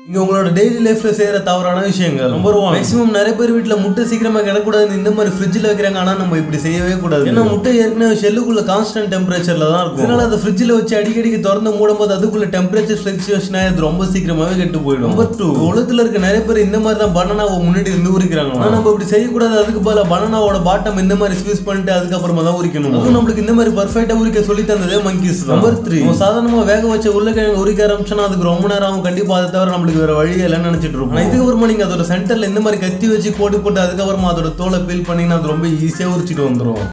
இங்க உங்களோட டெய்லி லைஃப்ல செய்யற தவறான விஷயங்கள் நம்பர் ஒன் மேக்ஸிமம் நிறைய பேர் வீட்ல முட்டை சீக்கிரமா கிடக்கூடாதுன்னு இந்த மாதிரி ஃப்ரிட்ஜில் வைக்கிறாங்க ஆனா நம்ம இப்படி செய்யவே கூடாது ஏன்னா முட்டை ஏற்கனவே ஷெல்லுக்குள்ள கான்ஸ்டன்ட் டெம்பரேச்சர்ல தான் இருக்கும் இதனால அதை ஃப்ரிட்ஜில் வச்சு அடிக்கடிக்கு திறந்து மூடும்போது அதுக்குள்ள டெம்பரேச்சர் ஃபிளக்சுவேஷன் ஆகி ரொம்ப சீக்கிரமாவே கெட்டு போயிடும் நம்பர் டூ உலகத்துல இருக்க நிறைய பேர் இந்த மாதிரி தான் பனானாவை முன்னாடி இருந்து உரிக்கிறாங்க ஆனா நம்ம இப்படி செய்யக்கூடாது அதுக்கு பதிலா பனானாவோட பாட்டம் இந்த மாதிரி ஸ்வீஸ் பண்ணிட்டு அதுக்கப்புறமா தான் உரிக்கணும் அதுவும் நம்மளுக்கு இந்த மாதிரி பர்ஃபெக்டா உரிக்க சொல்லி தந்ததே மங்கிஸ் நம்பர் த்ரீ சாதாரணமா வேக வச்ச உருளைக்கிழங்கு உரிக்க ஆரம்பிச்சோன்னா அதுக்கு ரொம்ப நேரம் ஆகும் கண்டிப்பா அதை தவிர நம்மளுக்கு வேற வழியே இல்லைன்னு நினைச்சிட்டு இருப்போம் ஆனா இதுக்கப்புறமா நீங்க அதோட சென்டர்ல இந்த மாதிரி கத்தி வச்சு கோடி போட்டு அதுக்கப்புறமா அதோட தோலை பீல் பண்ணீங்கன்னா அது ரொம்ப ஈஸியா உரிச்சிட்டு வந்துரும்